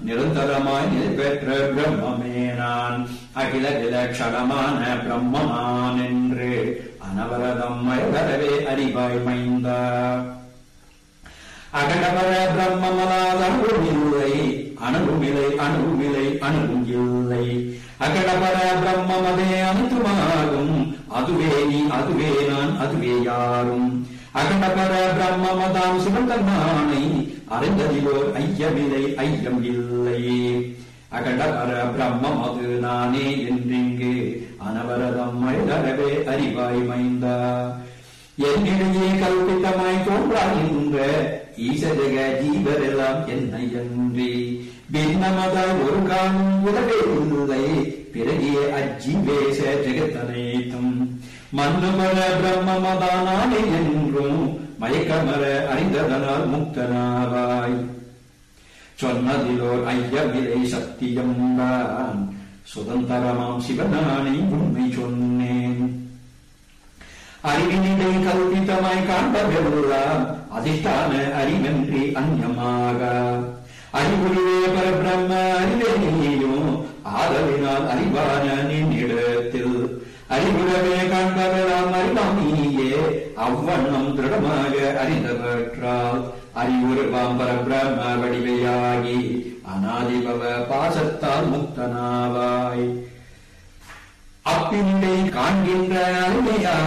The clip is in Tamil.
நிரந்தரமாய் நிலை பெற்ற பிரம்மமே நான் அகில விலட்சணமான பிரம்மனான் என்று அனவரதம் மயவரவே அறிவாய் மைந்தா அகடவர பிரம்மமலாத அணுவில்லை அணுவிலை அணுவிலை அணுவும் இல்லை அகடபர பிரம்மமதே அனைத்துமாகும் அதுவே நீ அதுவே நான் அதுவே யாரும் அகண்டபர பிரம்மமதாம் சிவந்தன்னானை அறிந்ததிலோர் ஐயமில்லை ஐயம் இல்லை அகண்டபர பிரம்மம் அது நானே என்றிங்கு அனவரதம் மழதரவே அறிவாய் மைந்தா என்னிடையே கல்பித்தமாய் தோன்றாகின்ற ஈசஜக ஜீவரெல்லாம் என்னை அன்றி பின்னமதாய் ஒரு காலம் உதவே இல்லை பிறகிய அஜீவேச ஜெகத்தனைத்தும் மன்னுமர பிரம்மமதானானே என்றும் மயக்கமர அறிந்ததனால் முக்தனாவாய் சொன்னதிலோர் ஐயமிலை சத்தியம் தான் சுதந்திரமாம் சிவனானை உண்மை சொன்னேன் அறிவினிடை கல்பித்தமாய் காண்பவெல்லாம் அதிஷ்டான அறிவென்றி அந்யமாக அறிவுரிவே பரபிரம்ம அறிவே நீயும் ஆதலினால் அறிவான நின்னிடத்தில் அறிவுறவே காண்பவெல்லாம் அறிவாம் நீயே அவ்வண்ணம் திருடமாக அறிந்தவற்றால் அறிவுருவாம் பரபிரம்ம வடிவையாகி அநாதிபவ பாசத்தால் முக்தனாவாய் அப்பினிடை காண்கின்ற அருமையா